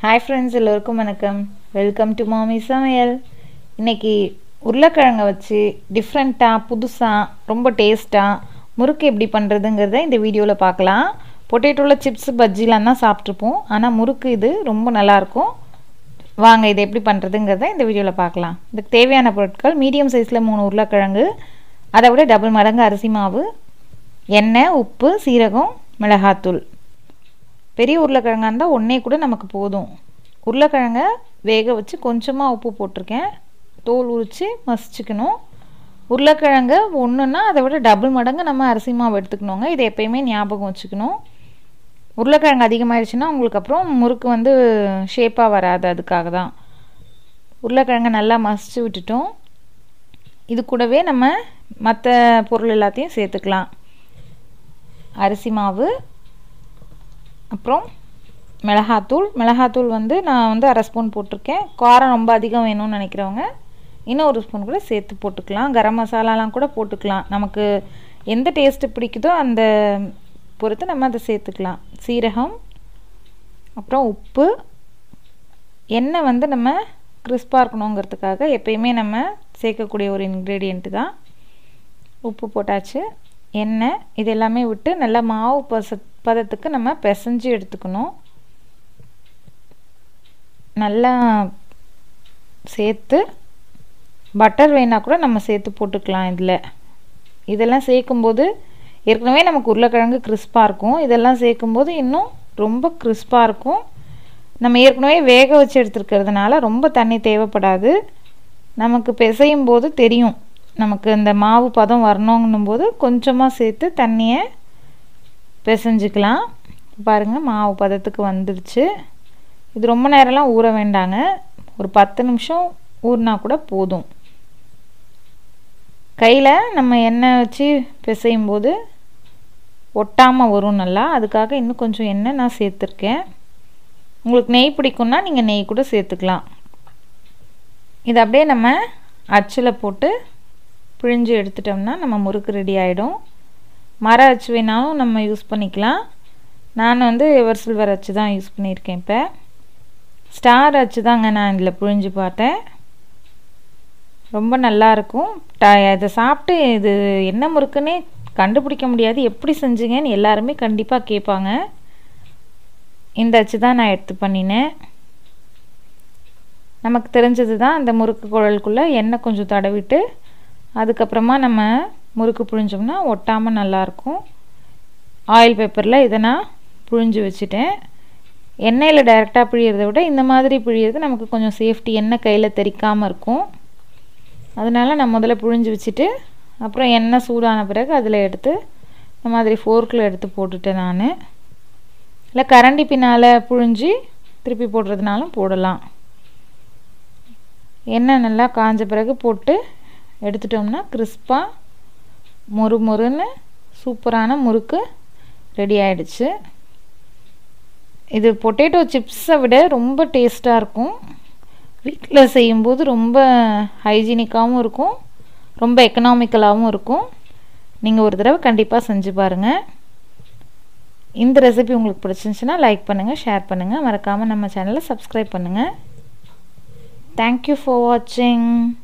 hi friends எல்லோருக்கும் வணக்கம் welcome to மாமி சமையல் இன்னைக்கு உருளைக்கிழங்கை வச்சு டிஃப்ரெண்ட்டாக புதுசாக ரொம்ப டேஸ்ட்டாக முறுக்கு எப்படி பண்ணுறதுங்கிறத இந்த வீடியோவில் பார்க்கலாம் பொட்டேட்டோவில் சிப்ஸ் பஜ்ஜிலாம் தான் சாப்பிட்ருப்போம் ஆனால் முறுக்கு இது ரொம்ப நல்லாயிருக்கும் வாங்க இதை எப்படி பண்ணுறதுங்கிறத இந்த வீடியோவில் பார்க்கலாம் இதுக்கு தேவையான பொருட்கள் மீடியம் சைஸில் மூணு உருளைக்கிழங்கு அதை விட டபுள் மடங்கு அரிசி மாவு எண்ணெய் உப்பு சீரகம் மிளகாத்தூள் பெரிய உருளைக்கிழங்கா இருந்தால் ஒன்றே கூட நமக்கு போதும் உருளைக்கிழங்க வேக வச்சு கொஞ்சமாக உப்பு போட்டிருக்கேன் தோல் உரித்து மசிச்சுக்கணும் உருளைக்கிழங்கு ஒன்றுன்னா அதை விட டபுள் மடங்கு நம்ம அரிசி மாவு எடுத்துக்கணுங்க இதை எப்பயுமே ஞாபகம் வச்சுக்கணும் உருளைக்கிழங்கு அதிகமாகிடுச்சுன்னா உங்களுக்கு அப்புறம் முறுக்கு வந்து ஷேப்பாக வராது அதுக்காக தான் உருளைக்கிழங்கை நல்லா மசிச்சு விட்டுட்டோம் இது கூடவே நம்ம மற்ற பொருள் எல்லாத்தையும் சேர்த்துக்கலாம் அரிசி மாவு அப்புறம் மிளகாத்தூள் மிளகாத்தூள் வந்து நான் வந்து அரை ஸ்பூன் போட்டிருக்கேன் காரம் ரொம்ப அதிகம் வேணும்னு நினைக்கிறவங்க இன்னும் ஒரு ஸ்பூன் கூட சேர்த்து போட்டுக்கலாம் கரம் மசாலாலாம் கூட போட்டுக்கலாம் நமக்கு எந்த டேஸ்ட்டு பிடிக்குதோ அந்த பொறுத்து நம்ம அதை சேர்த்துக்கலாம் சீரகம் அப்புறம் உப்பு எண்ணெய் வந்து நம்ம கிறிஸ்பாக இருக்கணுங்கிறதுக்காக எப்பயுமே நம்ம சேர்க்கக்கூடிய ஒரு இன்க்ரீடியண்ட்டு தான் உப்பு போட்டாச்சு எண்ணெய் இது எல்லாமே விட்டு நல்லா மாவு பச பதத்துக்கு நம்ம பிசைஞ்சு எடுத்துக்கணும் நல்லா சேர்த்து பட்டர் வேணால் கூட நம்ம சேர்த்து போட்டுக்கலாம் இதில் இதெல்லாம் சேர்க்கும்போது ஏற்கனவே நமக்கு உருளைக்கிழங்கு கிறிஸ்பாக இருக்கும் இதெல்லாம் சேர்க்கும்போது இன்னும் ரொம்ப கிறிஸ்பாக இருக்கும் நம்ம ஏற்கனவே வேக வச்சு எடுத்துருக்கிறதுனால ரொம்ப தண்ணி தேவைப்படாது நமக்கு பிசையும் போது தெரியும் நமக்கு இந்த மாவு பதம் வரணுங்கும் போது கொஞ்சமாக சேர்த்து தண்ணியை பிசைஞ்சிக்கலாம் பாருங்கள் மாவு பதத்துக்கு வந்துடுச்சு இது ரொம்ப நேரம்லாம் ஊற வேண்டாங்க ஒரு பத்து நிமிஷம் ஊறினா கூட போதும் கையில் நம்ம எண்ணெய் வச்சு பிசையும் போது ஒட்டாமல் வரும் நல்லா அதுக்காக இன்னும் கொஞ்சம் எண்ணெய் நான் சேர்த்துருக்கேன் உங்களுக்கு நெய் பிடிக்கும்னா நீங்கள் நெய் கூட சேர்த்துக்கலாம் இது அப்படியே நம்ம அச்சில் போட்டு பிழிஞ்சு எடுத்துட்டோம்னா நம்ம முறுக்கு ரெடி ஆகிடும் மர அச்சு வேணாலும் நம்ம யூஸ் பண்ணிக்கலாம் நான் வந்து எவர் சில்வர் அச்சு தான் யூஸ் பண்ணியிருக்கேன் இப்போ ஸ்டார் அச்சு தாங்க நான் இதில் புழிஞ்சு பார்த்தேன் ரொம்ப நல்லாயிருக்கும் ட இதை சாப்பிட்டு இது என்ன முறுக்குன்னே கண்டுபிடிக்க முடியாது எப்படி செஞ்சீங்கன்னு எல்லாருமே கண்டிப்பாக கேட்பாங்க இந்த அச்சு தான் நான் எடுத்து பண்ணினேன் நமக்கு தெரிஞ்சது தான் அந்த முறுக்கு குழலுக்குள்ளே எண்ணெய் கொஞ்சம் தடவிட்டு அதுக்கப்புறமா நம்ம முறுக்கு புழிஞ்சோம்னா ஒட்டாமல் நல்லாயிருக்கும் ஆயில் பேப்பரில் இதை நான் புழிஞ்சு வச்சுட்டேன் எண்ணெயில் டைரெக்டாக பிழியறதை விட இந்த மாதிரி பிழியறது நமக்கு கொஞ்சம் சேஃப்டி எண்ணெய் கையில் தெறிக்காமல் இருக்கும் அதனால் நான் முதல்ல புழிஞ்சு வச்சுட்டு அப்புறம் எண்ணெய் சூடான பிறகு அதில் எடுத்து இந்த மாதிரி ஃபோர்க்கில் எடுத்து போட்டுட்டேன் நான் இல்லை கரண்டி பின்னால் புழிஞ்சு திருப்பி போடுறதுனாலும் போடலாம் எண்ணெய் நல்லா காஞ்ச பிறகு போட்டு எடுத்துட்டோம்னா கிறிஸ்பாக மொறு மொறுன்னு சூப்பரான முறுக்கு ரெடி ஆயிடுச்சு இது பொட்டேட்டோ சிப்ஸை விட ரொம்ப டேஸ்ட்டாக இருக்கும் வீட்டில் செய்யும்போது ரொம்ப ஹைஜீனிக்காகவும் இருக்கும் ரொம்ப எக்கனாமிக்கலாகவும் இருக்கும் நீங்கள் ஒரு தடவை கண்டிப்பாக செஞ்சு பாருங்கள் இந்த ரெசிபி உங்களுக்கு பிடிச்சிருந்துச்சுன்னா லைக் பண்ணுங்கள் ஷேர் பண்ணுங்கள் மறக்காமல் நம்ம சேனலை சப்ஸ்கிரைப் பண்ணுங்கள் தேங்க்யூ ஃபார் வாட்சிங்